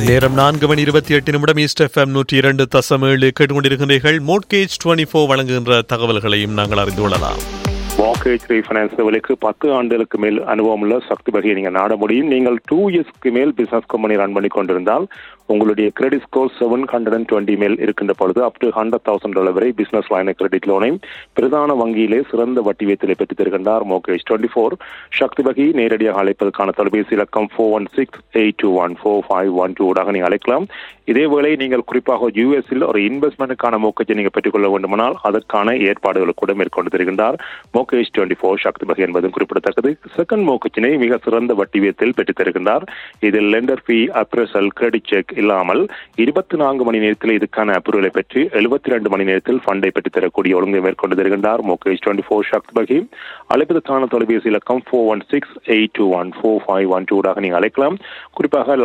நேரம் நான்கு மணி இருபத்தி எட்டு நிமிடம் ஈஸ்ட் எஃப்எம் நூற்றி இரண்டு தசம் ஏழு கேட்டுக்கொண்டிருக்கின்றீர்கள் மோட்கேஜ் டுவெண்ட்டி ஃபோர் வழங்குகின்ற தகவல்களையும் நாங்கள் அறிந்து கொள்ளலாம் மார்க்கேஜ் ரீஃபைனான்ஸ்களுக்கு பத்து ஆண்டுகளுக்கு மேல் அனுபவம் உள்ள சக்தி வகையை நீங்கள் நாட முடியும் நீங்கள் டூ இயர்ஸ்க்கு மேல் பிசினஸ் கம்பெனி ரன் பண்ணி கொண்டிருந்தால் உங்களுடைய credit score seven hundred and twenty மேல் இருக்கின்ற பொழுது up to hundred thousand dollar வரை பிசினஸ் லைன் கிரெடிட் லோனையும் பிரதான வங்கியிலே சிறந்த வட்டி வீதத்திலே பெற்றுத் தருகின்றார் மோகேஷ் டுவெண்ட்டி ஃபோர் சக்தி வகை நேரடியாக அழைப்பதற்கான தொலைபேசி இலக்கம் four one six eight two one four five one two ஊடாக நீங்கள் அழைக்கலாம் இதேவேளை நீங்கள் குறிப்பாக யூஎஸ்இல் ஒரு இன்வெஸ்ட்மெண்ட்டுக்கான மோக்கத்தை நீங்கள் பெற்றுக்கொள்ள வேண்டுமானால் அதற்கான ஏற்பாடுகளை கூட மேற்கொண்டு தருகின்றார் மோகேஷ் டுவெண்ட்டி ஃபோர் சக்தி வகை என்பதும் குறிப்பிடத்தக்கது செகண்ட் மோக்கச்சினை மிக சிறந்த வட்டி வீதத்தில் பெற்றுத் தருகின்றார் இதில் lender fee appraisal credit check இல்லாமல் இருபத்தி நான்கு மணி நேரத்தில் இதுக்கான அப்ரூவலை பெற்று எழுபத்தி ரெண்டு மணி நேரத்தில் ஃபண்டை பெற்றுத் தரக்கூடிய ஒழுங்கை மேற்கொண்டு தருகின்றார் மோகேஷ் டுவெண்ட்டி ஃபோர் சக்தி வகை அழைப்பதற்கான தொலைபேசி இலக்கம் four one six eight two one four five one two நீங்கள் அழைக்கலாம் குறிப்பாக